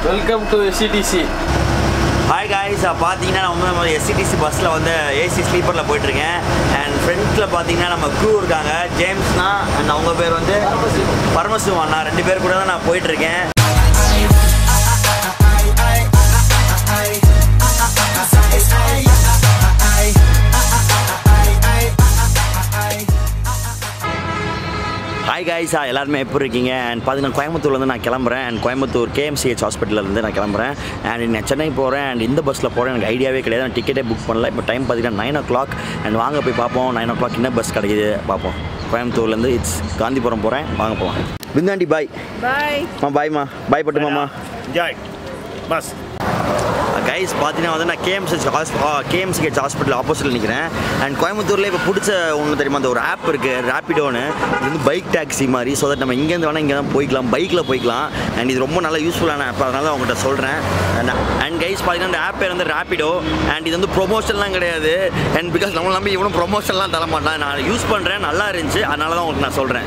Welcome to SCTC hi guys பார்த்தீங்கன்னா நான் வந்து நம்ம எஸ்சிடிசி பஸ்ஸில் வந்து ஏசி ஸ்லீப்பரில் போயிட்டுருக்கேன் அண்ட் ஃப்ரெண்ட்ஸில் பார்த்தீங்கன்னா நம்ம க்ரூ இருக்காங்க ஜேம்ஸ்னா அண்ட் அவங்க பேர் வந்து பரமசிவம் அண்ணா ரெண்டு பேர் கூட தான் நான் போயிட்டுருக்கேன் ஹாய் காய்ஸா எல்லாருமே எப்படி இருக்கீங்க அண்ட் பார்த்தீங்கன்னா கோயம்புத்தூர்லேருந்து நான் கிளம்புறேன் அண்ட் கோயம்புத்தூர் கேஎம்சிஹெச் ஹாஸ்பிட்டல்லேருந்து நான் கிளம்புறேன் அண்ட் நான் சென்னை போகிறேன் அண்ட் இந்த பஸ்ஸில் போகிறேன் எனக்கு ஐடியாவே கிடையாது நான் டிக்கெட்டே புக் பண்ணல இப்போ டைம் பார்த்தீங்கன்னா நைன் ஓ கிளாக் அண்ட் வாங்க போய் பார்ப்போம் நைன் ஓ கிளாக் என்ன பஸ் கிடைக்குது பார்ப்போம் கோயம்புத்தூர்லேருந்து இட்ஸ் காந்திபுரம் போகிறேன் வாங்க போகலாம் பிந்தாண்டி பாய் பாய் மா பாய்மா பாய் பட்டு மாமா ஜாய் பஸ் கைஸ் பார்த்தீங்கன்னா வந்து நான் கேஎம்சிஹெச் ஹாஸ் கேஎம்சிஹெச் ஹாஸ்பிட்டல் ஆப்போசிட்டில் நிற்கிறேன் அண்ட் கோயம்புத்தூரில் இப்போ பிடிச்ச ஒன்று தெரியுமா அந்த ஒரு ஆப் இருக்குது ரேப்பிடோன்னு இது வந்து பைக் டாக்ஸி மாதிரி ஸோ தட் நம்ம இங்கேருந்து வேணால் இங்கே தான் போய்க்கலாம் பைக்கில் போய்க்கலாம் அண்ட் இது ரொம்ப நல்ல யூஸ்ஃபுல்லான ஆப் அதனால தான் உங்கள்கிட்ட சொல்கிறேன் அண்ட் கைஸ் பார்த்தீங்கன்னா இந்த ஆப் பேர் வந்து ரேப்பிடோ அண்ட் இது வந்து ப்ரொமோஷன்லாம் கிடையாது அண்ட் பிகாஸ் நம்மள நம்பி இவனும் ப்ரொமோஷன்லாம் தர மாட்டான் நான் யூஸ் பண்ணுறேன் நல்லா இருந்துச்சு அதனால தான் உங்களுக்கு நான் சொல்கிறேன்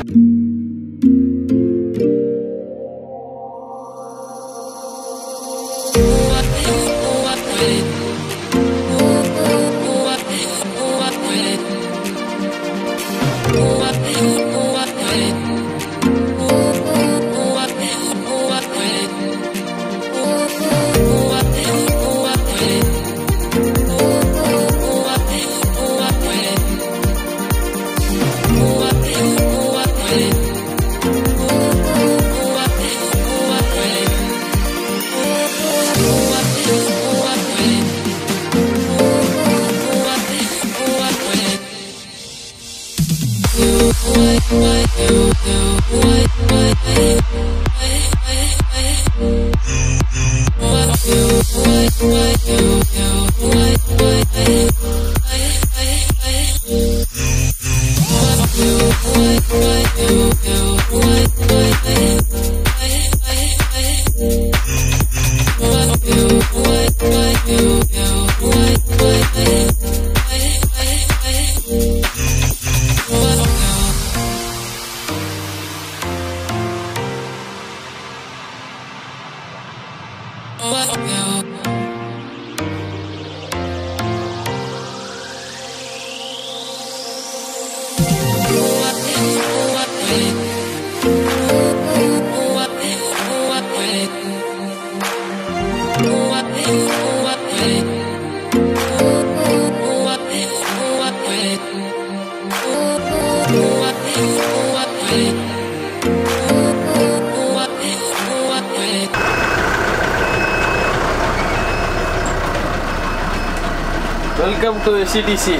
வெல்கம் டு எஸ்சிடிசி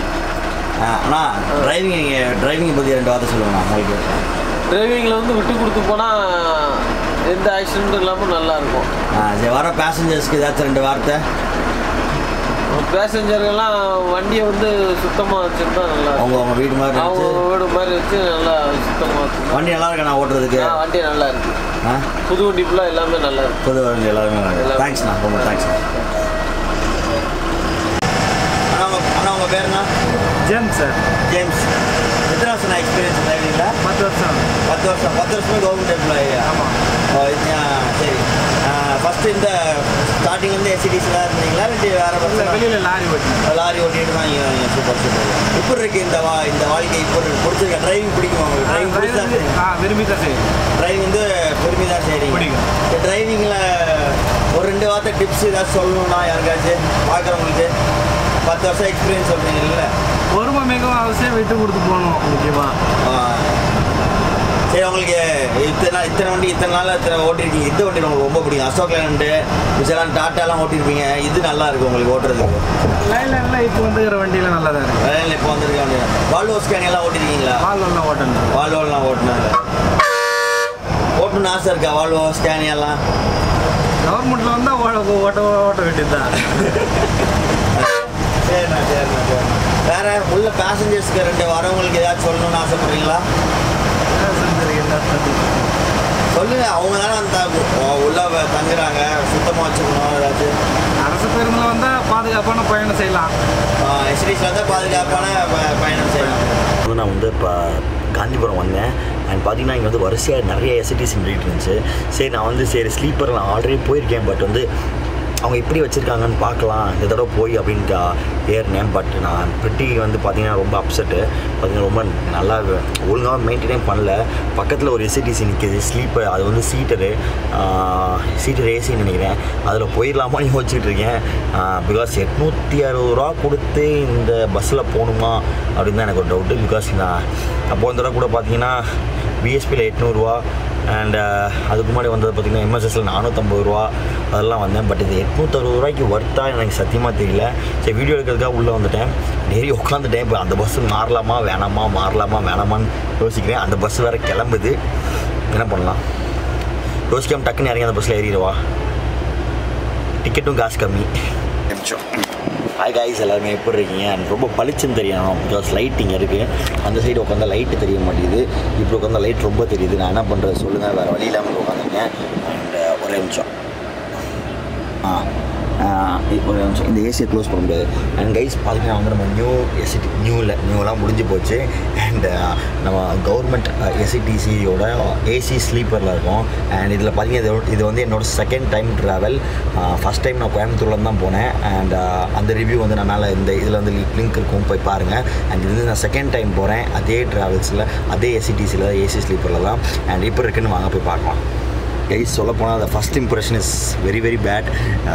அண்ணா டிரைவிங் நீங்கள் டிரைவிங் பற்றி ரெண்டு வார்த்தை சொல்லுங்கண்ணா உங்களுக்கு டிரைவிங்கில் வந்து விட்டு கொடுத்து போனால் எந்த ஆக்சிடென்ட்டும் இல்லாமல் நல்லா இருக்கும் ஆ, சரி வர பேசஞ்சர்ஸ்க்கு ஏதாச்சும் ரெண்டு வார்த்தை பேசஞ்சர்கள்லாம் வண்டியை வந்து சுத்தமாக வச்சுருந்தா நல்லா அவங்க இருக்கும் அவங்க வீடு மாதிரி அவங்க இருந்துச்சு வீடு மாதிரி வச்சு நல்லா சுத்தமாக வச்சுருந்தா வண்டி நல்லா இருக்கா ஓட்டுறதுக்கு ஆ, வண்டி நல்லா இருக்கு ஆ புது வண்டி ஃபுல்லாக எல்லாமே நல்லா இருக்கு புது வண்டி எல்லாருமே நல்லா எல்லாமே. தேங்க்ஸ்ண்ணா ரொம்ப தேங்க்ஸ் அண்ணா உங்க அண்ணா உங்கள் பேருண்ணா ஜெம் சார் ஜேம்ஸ் எத்தனை வருஷம் நான் எக்ஸ்பீரியன்ஸ் டிரைவிங்கில் பத்து வருஷம் பத்து வருஷம் பத்து வருஷமே கவர்மெண்ட் எம்ப்ளாயி ஆமாம் சரி ஃபஸ்ட்டு இந்த ஸ்டார்டிங் வந்து எஸ்சிடிஸில் இருந்தீங்களா இல்லை வேறு இல்லை பஸ் வெளியில் லாரி ஓட்டினேன் லாரி ஓட்டிட்டு தான் இங்கே சூப்பர் சூப்பர் எப்படி இருக்கு இந்த வா இந்த வாழ்க்கை இப்போ இருக்கு பிடிச்சிருக்கா டிரைவிங் பிடிக்குமா உங்களுக்கு டிரைவிங் பிடிச்சா ஆ விரும்பி தான் செய்யும் டிரைவிங் வந்து பொறுமை தான் செய்றீங்க பிடிக்கும். இந்த டிரைவிங்கில் ஒரு ரெண்டு வார்த்தை டிப்ஸ் ஏதாச்சும் சொல்லணும்னா யாருக்காச்சும் பார்க்குறவங்களுக்கு பத்து வருஷம் எக்ஸ்பீரியன்ஸ் சொல்கிறீங்கல்ல பொறுமை மிகவும் அவசியம் விட்டு கொடுத்து போகணும் முக்கியமாக சரி உங்களுக்கு இத்தனை நாள் இத்தனை வண்டி இத்தனை நாள் இத்தனை ஓட்டிருக்கீங்க இந்த வண்டி உங்களுக்கு ரொம்ப பிடிக்கும் அசோக் லேண்டு மிச்சலாம் டாட்டாலாம் ஓட்டிருப்பீங்க இது நல்லா இருக்கு உங்களுக்கு ஓட்டுறதுக்கு லைனில் இப்போ வந்துக்கிற வண்டியில் நல்லா தான் இருக்குது வேலையில் இப்போ வந்திருக்க வண்டி வால்வோ ஸ்கேன் எல்லாம் ஓட்டிருக்கீங்களா பால் நல்லா ஓட்டணும் வால்வோலாம் ஓட்டினாங்க ஓட்டணும்னு ஆசை இருக்கா வால்வோ ஸ்கேன் எல்லாம் கவர்மெண்ட்டில் வந்தால் ஓட்ட ஓட்ட ஓட்ட வேண்டியது தான் சரிண்ணா சரிண்ணா சரிண்ணா வேற உள்ள பேசஞ்சர்ஸ்க்கு ரெண்டு வரவங்களுக்கு ஏதாச்சும் சொல்லணும்னு ஆசைப்படுறீங்களா சொல்லுங்க அவங்க தானே அந்த உள்ள வ- தங்குறாங்க சுத்தமாக வச்சுக்கணும் ஏதாச்சும் அரசு பேருந்தில் வந்தால் பாதுகாப்பான பயணம் செய்யலாம் எஸ்டிஸில் தான் பாதுகாப்பான ப- பயணம் செய்யலாம் நான் வந்து இப்போ காந்திபுரம் வந்தேன் அண்ட் பார்த்தீங்கன்னா இங்கே வந்து வரிசையாக நிறைய எஸ்ஐடிசி நின்றுட்டு இருந்துச்சு சரி நான் வந்து சரி ஸ்லீப்பர் நான் ஆல்ரெடி போயிருக்கேன் பட் வந்து அவங்க எப்படி வச்சுருக்காங்கன்னு பார்க்கலாம் இந்த தடவை போய் அப்படின்னு ஏறினேன் பட் நான் பிரிட்டி வந்து பார்த்தீங்கன்னா ரொம்ப அப்செட்டு பார்த்தீங்கன்னா ரொம்ப நல்லா ஒழுங்காக மெயின்டைனே பண்ணல பக்கத்தில் ஒரு எஸ்ஐடிசி நிற்கிது ஸ்லீப்பர் அது வந்து சீட்டரு சீட்டர் ஏசின்னு நினைக்கிறேன் அதில் போயிடலாமான்னு யோசிச்சுட்டு இருக்கேன் பிகாஸ் எட்நூற்றி அறுபது ரூபா கொடுத்து இந்த பஸ்ஸில் போகணுமா அப்படின்னு தான் எனக்கு ஒரு டவுட்டு பிகாஸ் நான் அப்போ இந்த தடவை கூட பார்த்தீங்கன்னா பிஎஸ்பியில் எட்நூறுரூவா அண்ட் அதுக்கு முன்னாடி வந்தது பார்த்திங்கன்னா எம்எஸ்எஸ்ல நானூற்றம்பது ரூபா அதெல்லாம் வந்தேன் பட் இது எட்நூற்றறுபது ரூபாய்க்கு ஒர்த்தா எனக்கு சத்தியமாக தெரியல சரி வீடியோ எடுக்கிறதுக்காக உள்ளே வந்துட்டேன் டெய்லி உட்காந்துட்டேன் இப்போ அந்த பஸ்ஸு மாறலாமா வேணாமா மாறலாமா வேணாமான்னு யோசிக்கிறேன் அந்த பஸ் வேறு கிளம்புது என்ன பண்ணலாம் யோசிக்காம டக்குன்னு இறங்கி அந்த பஸ்ஸில் ஏறிடுவா டிக்கெட்டும் காசு கம்மி நிமிஷம் ஹாய் காய்ஸ் எல்லாருமே எப்படி இருக்கீங்க எனக்கு ரொம்ப பளிச்சுன்னு தெரியணும் பிகாஸ் லைட் இங்கே இருக்குது அந்த சைடு உட்காந்தா லைட்டு தெரிய மாட்டேங்குது இப்படி உட்காந்தா லைட் ரொம்ப தெரியுது நான் என்ன பண்ணுறது சொல்லுங்கள் வேறு வழி இல்லாமல் உட்காந்துருக்கேன் அண்ட் ஒரே நிமிஷம் ஆ ஆ, ஒரு நிமிஷம் இந்த ஏசியை க்ளோஸ் பண்ண முடியாது அண்ட் கைஸ் பார்த்தீங்கன்னா வந்து நம்ம நியூ எஸ்சிடி நியூவில் நியூலாம் முடிஞ்சு போச்சு அண்ட் நம்ம கவர்மெண்ட் எஸ்சிடிசியோட ஏசி ஸ்லீப்பரில் இருக்கும் அண்ட் இதில் பார்த்தீங்கன்னா இது இது வந்து என்னோட second time travel first time நான் கோயம்புத்தூர்ல தான் போனேன் அண்ட் அந்த ரிவ்யூ வந்து நான் மேலே இந்த இதில் வந்து லிங்க் இருக்கும் போய் பாருங்கள் அண்ட் இது வந்து நான் செகண்ட் டைம் போகிறேன் அதே ட்ராவல்ஸில் அதே எஸ்சிடிசியில் ஏசி ஸ்லீப்பரில் தான் அண்ட் இப்போ இருக்குன்னு வாங்க போய் பார்க்கலாம் கைஸ் சொல்ல போனால் அந்த first impression is very very bad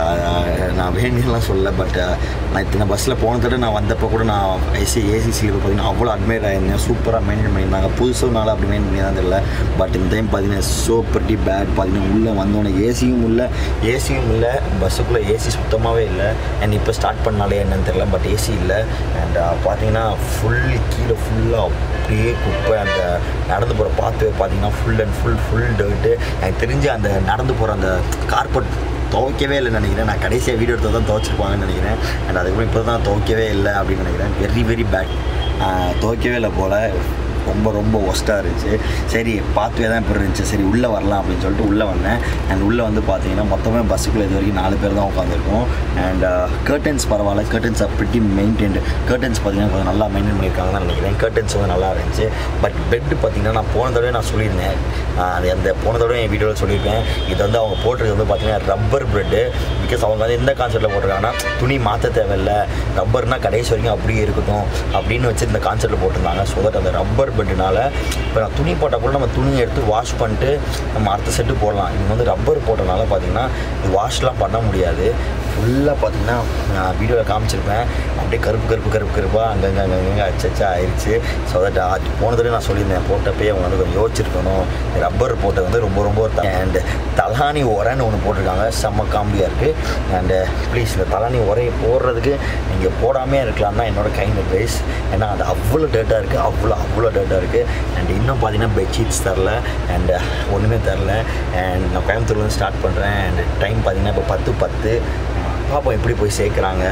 நான் வேணும்லாம் சொல்லல பட் நான் இத்தனை பஸ்ஸில் போன தடவை நான் வந்தப்போ கூட நான் ஏசி ஏசி ஸ்லீப்பர் பார்த்தீங்கன்னா அவ்வளோ அட்மையர் ஆயிருந்தேன் சூப்பராக மெயின்டைன் பண்ணியிருந்தாங்க புதுசுனால அப்படி மெயின்டைன் பண்ணி தான் தெரியல பட் இந்த டைம் பார்த்தீங்கன்னா ஸோ pretty பேட் பார்த்தீங்கன்னா உள்ளே வந்தோடனே ஏசியும் இல்லை ஏசியும் இல்லை பஸ்ஸுக்குள்ளே ஏசி சுத்தமாகவே இல்லை அண்ட் இப்போ ஸ்டார்ட் பண்ணாலே என்னன்னு தெரியல பட் ஏசி இல்லை அண்ட் பார்த்தீங்கன்னா ஃபுல் கீழே ஃபுல்லாக அப்படியே குப்பை அந்த நடந்து போகிற பாத்வே பார்த்தீங்கன்னா full and full full dirt எனக்கு தெரிஞ்சு அந்த நடந்து போகிற அந்த கார்பெட் துவைக்கவே இல்லைன்னு நினைக்கிறேன் நான் கடைசியாக வீடியோ எடுத்து தான் துவைச்சிருப்பாங்கன்னு நினைக்கிறேன் அண்ட் அதுக்கப்புறம் இப்போ தான் துவைக்கவே இல்லை அப்படின்னு நினைக்கிறேன் வெரி வெரி பேட் துவைக்கவே இல்லை போல் ரொம்ப ரொம்ப ஒஸ்ட்டாக இருந்துச்சு சரி பாத்வே தான் இப்படி இருந்துச்சு சரி உள்ளே வரலாம் அப்படின்னு சொல்லிட்டு உள்ளே வந்தேன் அண்ட் உள்ளே வந்து பார்த்தீங்கன்னா மொத்தமே பஸ்ஸுக்குள்ளே இது வரைக்கும் நாலு பேர் தான் உட்காந்துருக்கோம் அண்ட் கர்டன்ஸ் பரவாயில்ல curtains are pretty maintained curtains பார்த்தீங்கன்னா கொஞ்சம் நல்லா மெயின்டைன் பண்ணியிருக்காங்கன்னு தான் நினைக்கிறேன் கர்டன்ஸ் வந்து நல்லா இருந்துச்சு பட் பெட்டு பார்த்தீங்கன்னா நான் போன தடவை நான் சொல்லியிருந்தேன் ஆஹ் அது அந்த போன தடவை என் வீடியோவில் சொல்லியிருப்பேன் இது வந்து அவங்க போட்டிருக்கிறது வந்து பார்த்தீங்கன்னா ரப்பர் பிரெட்டு பிகாஸ் அவங்க வந்து எந்த கான்செப்ட்டில் போட்டிருக்காங்கன்னா துணி மாற்ற தேவையில்ல ரப்பர்னா கடைசி வரைக்கும் அப்படியே இருக்கட்டும் அப்படின்னு வச்சு இந்த கான்செப்ட்டில் போட்டிருந்தாங்க ஸோ தட் அந்த ரப்பர் பெட்டுனால இப்போ நான் துணி போட்டால் கூட நம்ம துணியை எடுத்து வாஷ் பண்ணிட்டு நம்ம அடுத்த செட்டு போடலாம் இவங்க வந்து ரப்பர் போட்டனால பார்த்தீங்கன்னா இது வாஷ்லாம் பண்ண முடியாது ஃபுல்லாக பார்த்தீங்கன்னா நான் வீடியோவில் காமிச்சிருப்பேன் அப்படியே கருப்பு கருப்பு கருப்பு கருப்பாக அங்கங்கே அங்கங்கே அச்சச்சா ஆயிடுச்சு ஸோ தட் அது போன தடவை நான் சொல்லியிருந்தேன் போட்டப்பே அவங்க வந்து கொஞ்சம் யோசிச்சிருக்கணும் ரப்பர் போட்டது வந்து ரொம்ப ரொம்ப அண்ட் தலானி உரன்னு ஒன்று போட்டிருக்காங்க செம்ம காமெடியாக இருக்குது அண்டு ப்ளீஸ் இந்த தலானி உரையை போடுறதுக்கு நீங்கள் போடாமே இருக்கலாம் தான் என்னோட கைண்ட் அட்வைஸ் ஏன்னா அது அவ்வளோ டேட்டாக இருக்குது அவ்வளோ அவ்வளோ டேட்டாக இருக்குது அண்ட் இன்னும் பார்த்தீங்கன்னா பெட்ஷீட்ஸ் தரல அண்ட் ஒன்றுமே தரல அண்ட் நான் கோயம்புத்தூர்லேருந்து ஸ்டார்ட் பண்ணுறேன் அண்ட் டைம் பார்த்தீங்கன்னா இப்போ பத்து பத்து பார்ப்போம் எப்படி போய் சேர்க்குறாங்க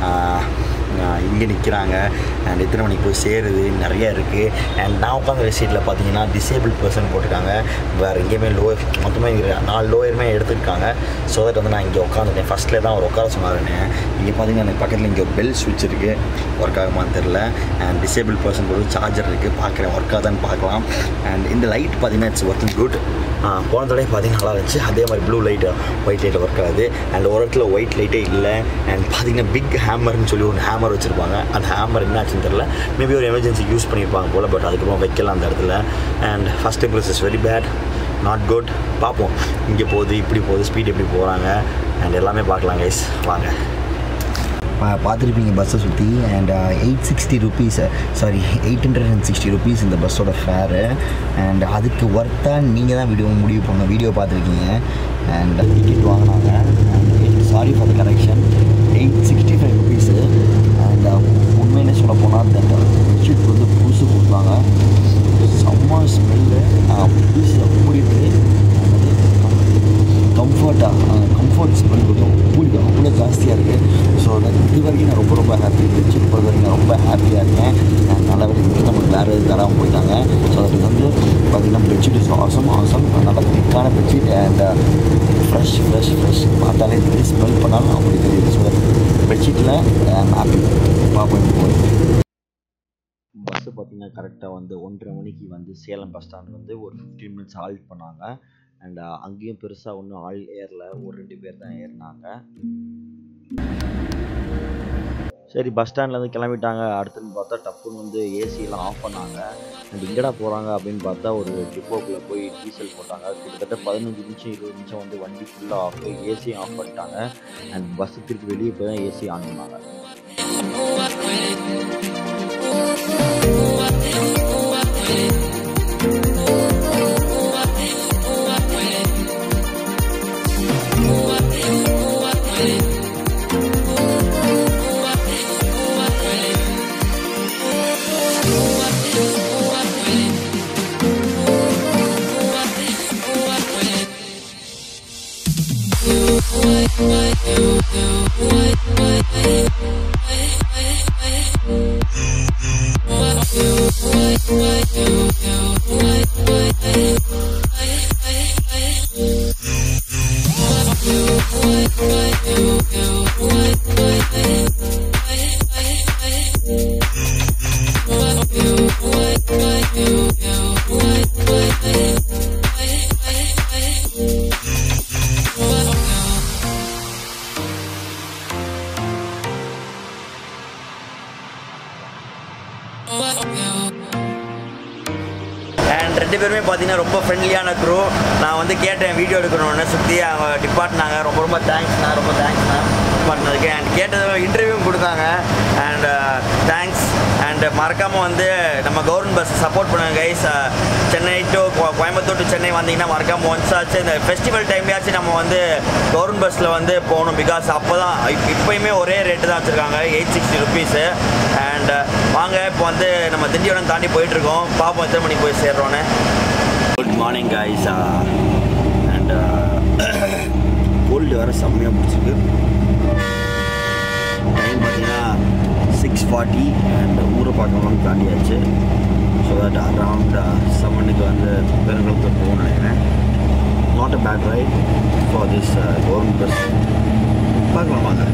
இங்கே நிற்கிறாங்க அண்ட் எத்தனை மணிக்கு போய் சேருது நிறைய இருக்குது அண்ட் நான் உட்காந்துற சீட்டில் பார்த்தீங்கன்னா டிசேபிள் பர்சன் போட்டிருக்காங்க வேறு எங்கேயுமே லோ மொத்தமாக இங்கே நாலு லோயருமே எடுத்துருக்காங்க ஸோ தட் வந்து நான் இங்கே உட்காந்துட்டேன் ஃபஸ்ட்டில் தான் அவர் உட்கார சொன்னாருன்னு இங்கே பார்த்தீங்கன்னா எனக்கு பக்கத்தில் இங்கே பெல் சுவிட்ச் இருக்குது ஒர்க் ஆகுமான்னு தெரில அண்ட் டிசேபிள் பர்சன் போது சார்ஜர் இருக்குது பார்க்குறேன் ஒர்க் ஆகுதான்னு பார்க்கலாம் அண்ட் இந்த லைட் பார்த்தீங்கன்னா இட்ஸ் ஒர்க்கிங் குட் போன தடவை பார்த்தீங்கன்னா நல்லா இருந்துச்சு அதே மாதிரி blue light white light work ஆகுது அண்ட் ஒரு இடத்துல ஒயிட் லைட்டே இல்லை அண்ட் பார்த்தீங்கன்னா பிக் ஹேமர்னு சொல்லி ஒரு ஹேமர் வச்சுருப்பாங்க அந்த ஹேமர் என்ன ஆச்சுன்னு தெரில மேபி ஒரு எமர்ஜென்சி யூஸ் பண்ணியிருப்பாங்க போல் பட் அதுக்கப்புறம் வைக்கல அந்த இடத்துல and first impress is very bad not good பார்ப்போம் இங்கே போகுது இப்படி போகுது ஸ்பீட் எப்படி போகிறாங்க அண்ட் எல்லாமே பார்க்கலாம் கைஸ் வாங்க பார்த்துருப்பீங்க பஸ்ஸை சுற்றி and eight sixty rupees sorry eight hundred and sixty rupees இந்த பஸ்ஸோட ஃபேரு அண்ட் அதுக்கு ஒர்த்தாக நீங்கள் தான் வீடியோ முடிவு பண்ண வீடியோ பார்த்துருக்கீங்க அண்ட் டிக்கெட் வாங்கினாங்க sorry for the correction eight sixty five rupees and உண்மையிலே சொல்ல போனால் அந்த பெட்ஷீட் வந்து புதுசு கொடுத்தாங்க செம்ம ஸ்மெல்லு புதுசு அப்படி இருக்குது கம்ஃபர்ட்டாக கம்ஃபர்ட் ஸ்மெல் கொஞ்சம் அப்படி அவ்வளோ ஜாஸ்தியாக இருக்குது ஸோ இது வரைக்கும் நான் ரொம்ப ரொம்ப ஹாப்பி பெட்ஷீட் பொறுத்த வரைக்கும் நான் ரொம்ப ஹாப்பியாக இருக்கேன் நான் நல்ல வரைக்கும் நமக்கு வேறு எதுவும் தராமல் போயிட்டாங்க ஸோ அது வந்து பார்த்திங்கன்னா பெட்ஷீட் இஸ் ஆசம் ஆசம் நல்ல திக்கான bedsheet and fresh fresh fresh பார்த்தாலே தெரியும் ஸ்மெல் பண்ணாலும் அப்படி தெரியுது ஸோ பெட்ஷீட்டில் ஹாப்பி பார்ப்போம் போய் பஸ்ஸு பார்த்தீங்கன்னா பார்த்தீங்கன்னா கரெக்டாக வந்து ஒன்றரை மணிக்கு வந்து சேலம் பஸ் ஸ்டாண்ட் வந்து ஒரு ஃபிஃப்டீன் மினிட்ஸ் ஹால்ட் பண்ணாங்க அண்ட் அங்கேயும் பெருசாக ஒன்றும் ஆள் ஏறல ஒரு ரெண்டு பேர் தான் ஏறினாங்க சரி பஸ் ஸ்டாண்ட்லேருந்து கிளம்பிட்டாங்க அடுத்துன்னு பார்த்தா டப்புன்னு வந்து ஏசியெல்லாம் ஆஃப் பண்ணாங்க அண்ட் எங்கடா போகிறாங்க அப்படின்னு பார்த்தா ஒரு டிப்போக்குள்ளே போய் டீசல் போட்டாங்க கிட்டத்தட்ட பதினஞ்சு நிமிஷம் இருபது நிமிஷம் வந்து வண்டி ஃபுல்லாக ஆஃப் ஏசியும் ஆஃப் பண்ணிட்டாங்க அண்ட் பஸ்ஸு திருப்பி வெளியே போய் தான் ஏசி ஆன் பண்ணாங்க அண்ட் ரெண்டு பேருமே பார்த்தீங்கன்னா ரொம்ப ஃப்ரெண்ட்லியான க்ரூ நான் வந்து கேட்டேன் வீடியோ எடுக்கணும்னு சுற்றி அவங்க டிபார்ட்னாங்க ரொம்ப ரொம்ப தேங்க்ஸ்ண்ணா ரொம்ப தேங்க்ஸ்ண்ணா பண்ணதுக்கு அண்ட் கேட்டது இன்டர்வியூ கொடுத்தாங்க அண்ட் தேங்க்ஸ் அண்ட் மறக்காமல் வந்து நம்ம கவர்மெண்ட் பஸ் சப்போர்ட் பண்ணுங்க guys Chennai to Coimbatore to Chennai வந்தீங்கன்னா மறக்காமல் ஒன்ஸ் ஆச்சு இந்த ஃபெஸ்டிவல் டைம்லேயாச்சும் நம்ம வந்து கவர்மெண்ட் பஸ்ஸில் வந்து போகணும் பிகாஸ் அப்போ தான் இப்போயுமே ஒரே ரேட்டு தான் வச்சுருக்காங்க எயிட் சிக்ஸ்டி ருபீஸு அண்ட் வாங்க இப்போ வந்து நம்ம திண்டிவனம் தாண்டி போயிட்டுருக்கோம் பார்ப்போம் எத்தனை மணிக்கு போய் சேர்றோன்னு good morning guys and cold வேறு செம்மையாக பிடிச்சிருக்கு டைம் பார்த்தீங்கன்னா சிக்ஸ் ஃபார்ட்டி அண்ட் ஊரை பார்க்கணும்னு தாண்டியாச்சு ஸோ தட் அரவுண்ட் செவனுக்கு வந்து பெருங்குளத்தூர் போகணும்னு நினைக்கிறேன் not a bad ride for this government bus பார்க்கலாம் வாங்க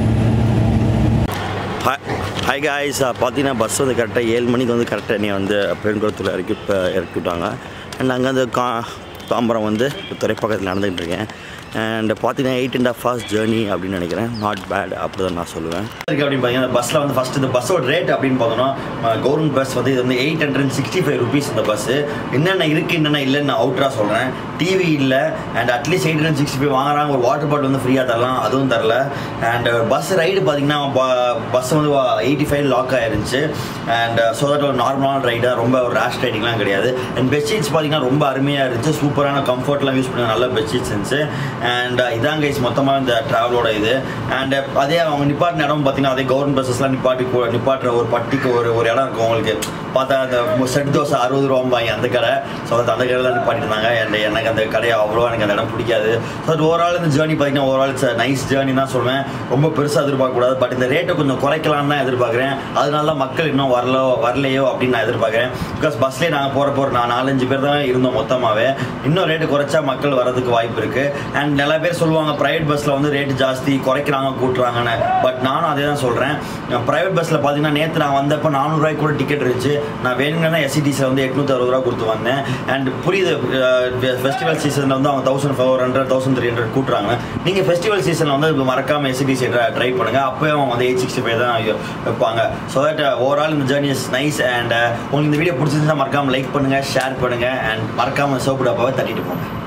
ஹாய் காய்ஸ் பார்த்தீங்கன்னா பஸ் வந்து கரெக்டாக ஏழு மணிக்கு வந்து கரெக்டாக என்னை வந்து பெருங்குளத்தூர் இறக்கி இப்போ இறக்கி விட்டாங்க அண்ட் அங்கேருந்து கா தாம்பரம் வந்து துறைப்பக்கத்தில் நடந்துகிட்டு இருக்கேன் அண்ட் பார்த்தீங்கன்னா eight and half hours journey அப்படின்னு நினைக்கிறேன் நாட் பேட் அப்படி தான் நான் சொல்லுவேன் இருக்கு அப்படின்னு பார்த்தீங்கன்னா பஸ்ஸில் வந்து ஃபஸ்ட் இந்த பஸ்ஸோட ரேட் அப்படின்னு பார்த்தோம்னா கவர்மெண்ட் பஸ் வந்து இது வந்து eight hundred sixty five rupees இந்த பஸ்ஸு என்னென்ன இருக்குது என்னென்ன இல்லைன்னு நான் அவுட்டராக சொல்கிறேன் டிவி இல்லை and at least eight hundred sixty five வாங்குறாங்க ஒரு வாட்டர் பாட்டில் வந்து ஃப்ரீயாக தரலாம் அதுவும் தரல அண்ட் பஸ் ரைடு பார்த்தீங்கன்னா பஸ் வந்து எயிட்டி ஃபைவ் லாக் ஆயிருந்துச்சு அண்ட் ஸோ தட் ஒரு நார்மலான ரைடாக ரொம்ப ஒரு ரேஷ் ரைடிங்லாம் கிடையாது அண்ட் பெட்ஷீட்ஸ் பார்த்தீங்கன்னா ரொம்ப அருமையாக இருந்துச்சு சூப்பரான கம்ஃபர்ட்லாம் யூஸ் பண்ண நல்ல பெட்ஷீட்ஸ் இருந்துச்சு அண்ட் இதான் கைஸ் மொத்தமாக இந்த ட்ராவலோட இது அண்ட் அதே அவங்க நிப்பாட்டின இடம் பார்த்தீங்கன்னா அதே கவர்மெண்ட் பஸ்ஸஸ்லாம் நிப்பாட்டி போ- நிப்பாட்டுற ஒரு பட்டிக்கு ஒரு ஒரு இடம் இருக்கும் உங்களுக்கு பார்த்தா அந்த செட் தோசை அறுபது ரூபாம்பாங்க அந்த கடை ஸோ அந்த கடையில் நிப்பாட்டி இருந்தாங்க அண்ட் எனக்கு அந்த கடையை அவ்வளோ எனக்கு அந்த இடம் பிடிக்காது ஸோ ஓவரால் இந்த ஜேர்னி பார்த்தீங்கன்னா ஓவரால் இட்ஸ் நைஸ் ஜேர்னி தான் சொல்லுவேன் ரொம்ப பெருசாக எதிர்பார்க்கக்கூடாது பட் இந்த ரேட்டை கொஞ்சம் குறைக்கலாம்னு தான் எதிர்பார்க்குறேன் அதனால தான் மக்கள் இன்னும் வரல வரலையோ அப்படின்னு நான் எதிர்பார்க்குறேன் பிகாஸ் பஸ்லேயே நாங்கள் போகிறப்போ ஒரு நான் நாலஞ்சு பேர் தான் இருந்தோம் மொத்தமாகவே இன்னும் ரேட்டு குறைச்சா மக்கள் வரதுக்கு வாய்ப்பு இருக்குது அண்ட் நிறைய பேர் சொல்லுவாங்க ப்ரைவேட் பஸ்ஸில் வந்து ரேட்டு ஜாஸ்தி குறைக்கிறாங்க கூட்டுறாங்கன்னு பட் நானும் அதே தான் சொல்கிறேன் ப்ரைவேட் பஸ்ஸில் பார்த்தீங்கன்னா நேற்று நான் வந்தப்போ நானூறுரூவாய்க்கு கூட டிக்கெட் இருந்துச்சு நான் வேணுங்கன்னா எஸ்சிடிஸில் வந்து எட்நூற்றி அறுபது ரூபா கொடுத்து வந்தேன் அண்ட் புரியுது ஃபெஸ்டிவல் சீசனில் வந்து அவங்க thousand four hundred thousand three hundred கூட்டுறாங்க நீங்கள் ஃபெஸ்டிவல் சீசனில் வந்து இப்போ மறக்காமல் எஸ்சிடிசி ட்ரை பண்ணுங்கள் அப்போயும் அவங்க வந்து எயிட் சிக்ஸ்டி ஃபைவ் தான் வைப்பாங்க ஸோ தட் ஓவரால் இந்த ஜேர்னி இஸ் நைஸ் அண்ட் உங்களுக்கு இந்த வீடியோ பிடிச்சிருந்தா மறக்காமல் லைக் பண்ணுங்கள் ஷேர் பண்ணுங்கள் அண்ட் மறக்காமல் சோப்பு டப்பாவை தட்டிட்டு போங்க